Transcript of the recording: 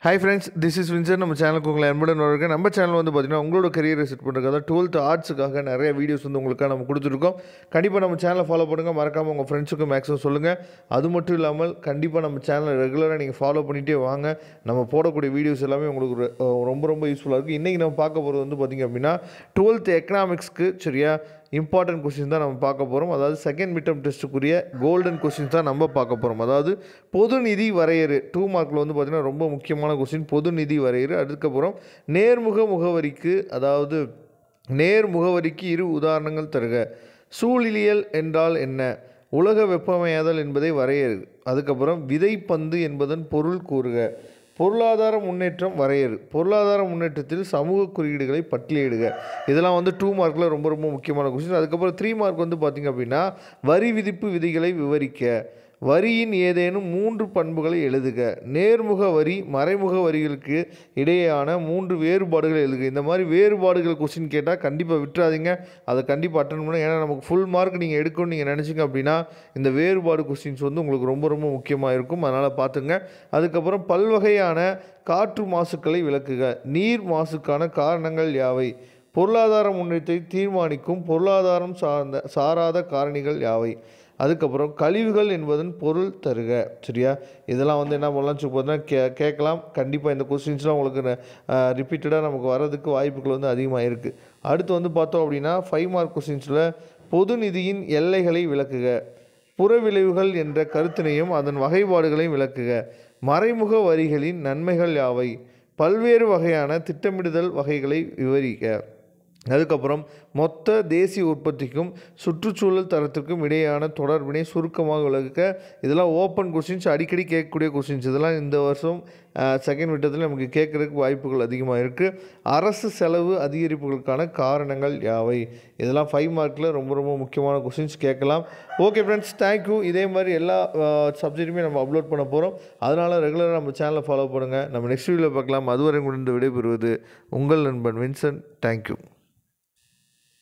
hi friends this is வின்சர் நம்ம சேனலுக்கு உங்களை அன்புடன் வரவேற்க நம்ம சேனல் வந்து பார்த்தீங்கன்னா உங்களோட கரியரை செட் பண்ணுறதுக்காக டுவெல்த் ஆர்ட்ஸுக்காக நிறைய வீடியோஸ் வந்து உங்களுக்காக நம்ம கொடுத்துருக்கோம் கண்டிப்பாக நம்ம சேனலை ஃபாலோ பண்ணுங்கள் மறக்காமல் உங்கள் ஃப்ரெண்ட்ஸுக்கும் மேக்ஸிமம் சொல்லுங்கள் அது மட்டும் இல்லாமல் கண்டிப்பாக நம்ம சேனலை ரெகுலராக நீங்கள் ஃபாலோ பண்ணிகிட்டே வாங்க நம்ம போடக்கூடிய வீடியோஸ் எல்லாமே உங்களுக்கு ஒரு- அஹ் ரொம்ப ரொம்ப யூஸ்ஃபுல்லாக இருக்குது இன்றைக்கி நம்ம பார்க்க போகிறது வந்து பார்த்திங்க அப்படின்னா டுவெல்த் எக்கனாமிக்ஸ்க்கு சரியா இம்பார்ட்டன்ட் கொஸ்டின் தான் நம்ம பார்க்க போகிறோம் அதாவது செகண்ட் மிட்டம் டெஸ்ட்டுக்குரிய கோல்டன் கொஸ்டின்ஸ் தான் நம்ம பார்க்க போகிறோம் அதாவது பொது நிதி வரையறு டூ மார்க்கில் வந்து பார்த்திங்கன்னா ரொம்ப முக்கியமான கொஸ்டின் பொது நிதி வரையறு அதுக்கப்புறம் நேர்முக முகவரிக்கு அதாவது நேர் முகவரிக்கு இரு உதாரணங்கள் தருக சூழிலியல் என்றால் என்ன உலக வெப்பமயமாதல் என்பதை வரையறு அதுக்கப்புறம் விதைப்பந்து என்பதன் பொருள் கூறுக பொருளாதார முன்னேற்றம் வரையறு பொருளாதார முன்னேற்றத்தில் சமூக குறியீடுகளை பட்டியலிடுக இதெல்லாம் வந்து டூ மார்க்கில் ரொம்ப ரொம்ப முக்கியமான கொஸ்டின் அதுக்கப்புறம் த்ரீ மார்க் வந்து பார்த்திங்க அப்படின்னா வரி விதிப்பு விதிகளை விவரிக்க வரியின் ஏதேனும் மூன்று பண்புகளை எழுதுக நேர்முக வரி மறைமுக வரிகளுக்கு இடையேயான மூன்று வேறுபாடுகளை எழுதுக இந்த மாதிரி வேறுபாடுகள் கொஸ்டின் கேட்டால் கண்டிப்பாக விட்டுறாதீங்க அதை கண்டிப்பாக அட்டன் பண்ண ஏன்னா நமக்கு ஃபுல் மார்க் நீங்கள் எடுக்கணும்னு நீங்கள் நினச்சிங்க அப்படின்னா இந்த வேறுபாடு கொஸ்டின்ஸ் வந்து உங்களுக்கு ரொம்ப ரொம்ப முக்கியமாக இருக்கும் அதனால் பார்த்துங்க அதுக்கப்புறம் பல்வகையான காற்று மாசுக்களை விளக்குக நீர் மாசுக்கான காரணங்கள் யாவை பொருளாதார முன்னேற்றத்தை தீர்மானிக்கும் பொருளாதாரம் சார்ந்த சாராத காரணிகள் யாவை அதுக்கப்புறம் கழிவுகள் என்பதன் பொருள் தருக சரியா இதெல்லாம் வந்து என்ன பண்ணலாம் சொல்லி பார்த்தீங்கன்னா கே கேட்கலாம் கண்டிப்பாக இந்த கொஸ்டின்ஸ்லாம் உங்களுக்கு ரிப்பீட்டடாக நமக்கு வர்றதுக்கு வாய்ப்புகள் வந்து அதிகமாக இருக்குது அடுத்து வந்து பார்த்தோம் அப்படின்னா ஃபைவ் மார்க் கொஸ்டின்ஸில் பொது நிதியின் எல்லைகளை விளக்குக புற விளைவுகள் என்ற கருத்தினையும் அதன் வகைப்பாடுகளையும் விளக்குக மறைமுக வரிகளின் நன்மைகள் யாவை பல்வேறு வகையான திட்டமிடுதல் வகைகளை விவரிக்க அதுக்கப்புறம் மொத்த தேசிய உற்பத்திக்கும் சுற்றுச்சூழல் தரத்திற்கும் இடையேயான தொடர்பினை சுருக்கமாக விளக்க இதெல்லாம் ஓப்பன் கொஸ்டின்ஸ் அடிக்கடி கேட்கக்கூடிய கொஸ்டின்ஸ் இதெல்லாம் இந்த வருஷம் செகண்ட் விட்டத்தில் நமக்கு கேட்குறதுக்கு வாய்ப்புகள் அதிகமாக இருக்குது அரசு செலவு அதிகரிப்புகளுக்கான காரணங்கள் யாவை இதெல்லாம் ஃபைவ் மார்க்கில் ரொம்ப ரொம்ப முக்கியமான கொஸ்டின்ஸ் கேட்கலாம் ஓகே ஃப்ரெண்ட்ஸ் தேங்க்யூ இதே மாதிரி எல்லா சப்ஜெக்ட்டுமே நம்ம அப்லோட் பண்ண போகிறோம் அதனால் ரெகுலராக நம்ம சேனலை ஃபாலோ பண்ணுங்கள் நம்ம நெக்ஸ்ட் வீடியோவில் பார்க்கலாம் அதுவரை முடிந்து விடைபெறுவது உங்கள் நண்பன் வின்சன் தேங்க்யூ